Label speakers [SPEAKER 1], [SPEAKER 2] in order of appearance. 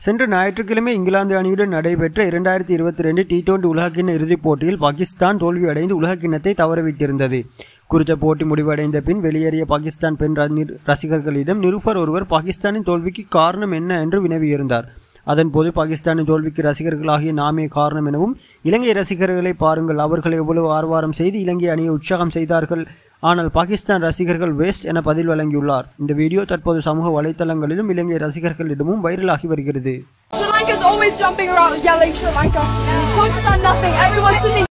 [SPEAKER 1] சென்ற ஞாயிற்றுக்கிழமை இங்கிலாந்து அணியுடன் நடைபெற்ற இரண்டாயிரத்தி இருபத்தி ரெண்டு டி டுவெண்டி உலகக்கிண்ண இறுதிப் போட்டியில் பாகிஸ்தான் தோல்வியடைந்து உலகக்கிண்ணத்தை தவறவிட்டிருந்தது குறித்த போட்டி முடிவடைந்த பின் வெளியேறிய பாகிஸ்தான் பெண் ரனி- ரசிகர்களிடம் நிருஃபர் ஒருவர் பாகிஸ்தானின் தோல்விக்கு காரணம் என்ன என்று வினவியிருந்தார் அதன்போது பாகிஸ்தானின் தோல்விக்கு ரசிகர்களாகிய நாமே காரணம் எனவும் இலங்கை ரசிகர்களை பாருங்கள் அவர்கள் எவ்வளவு ஆர்வாரம் செய்து இலங்கை அணியை உற்சாகம் செய்தார்கள் ஆனால் பாகிஸ்தான் ரசிகர்கள் வேஸ்ட் என பதில் வழங்கியுள்ளார் இந்த வீடியோ தற்போது சமூக வலைத்தளங்களிலும் இலங்கை ரசிகர்களிடமும் வைரலாகி வருகிறது
[SPEAKER 2] Sri Lanka's always jumping around yelling Sri Lanka. Pakistan nothing. Everyone's sitting